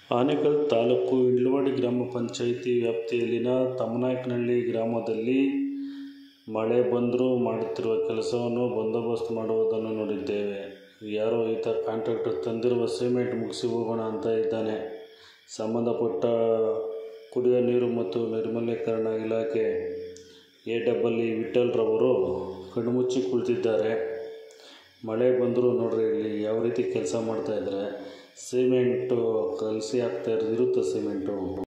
ಆನೇಕಲ್ ತಾಲೂಕು ಇಳ್ವಾಡಿ ಗ್ರಾಮ ಪಂಚಾಯಿತಿ ವ್ಯಾಪ್ತಿಯಲ್ಲಿನ ತಮ್ಮನಾಯಕನಹಳ್ಳಿ ಗ್ರಾಮದಲ್ಲಿ ಮಳೆ ಬಂದರೂ ಮಾಡುತ್ತಿರುವ ಕೆಲಸವನ್ನು ಬಂದೋಬಸ್ತ್ ಮಾಡುವುದನ್ನು ನೋಡಿದ್ದೇವೆ ಯಾರೋ ಈತ ಕಾಂಟ್ರಾಕ್ಟರ್ ತಂದಿರುವ ಸಿಮೆಂಟ್ ಮುಗಿಸಿ ಹೋಗೋಣ ಅಂತ ಇದ್ದಾನೆ ಸಂಬಂಧಪಟ್ಟ ಕುಡಿಯುವ ನೀರು ಮತ್ತು ನೈರ್ಮಲ್ಯೀಕರಣ ಇಲಾಖೆ ಎ ಡಬಲ್ ಇ ವಿಠ್ಠಲ್ರವರು ಕಣ್ಮುಚ್ಚಿ ಕುಳಿತಿದ್ದಾರೆ ಮಳೆ ಬಂದರೂ ನೋಡ್ರಿ ಇಲ್ಲಿ ಯಾವ ರೀತಿ ಕೆಲಸ ಮಾಡ್ತಾಯಿದ್ದಾರೆ ಸಿಮೆಂಟು ಕಲಸಿ ಹಾಕ್ತಾ ಇರೋದು ಇರುತ್ತೆ ಸಿಮೆಂಟು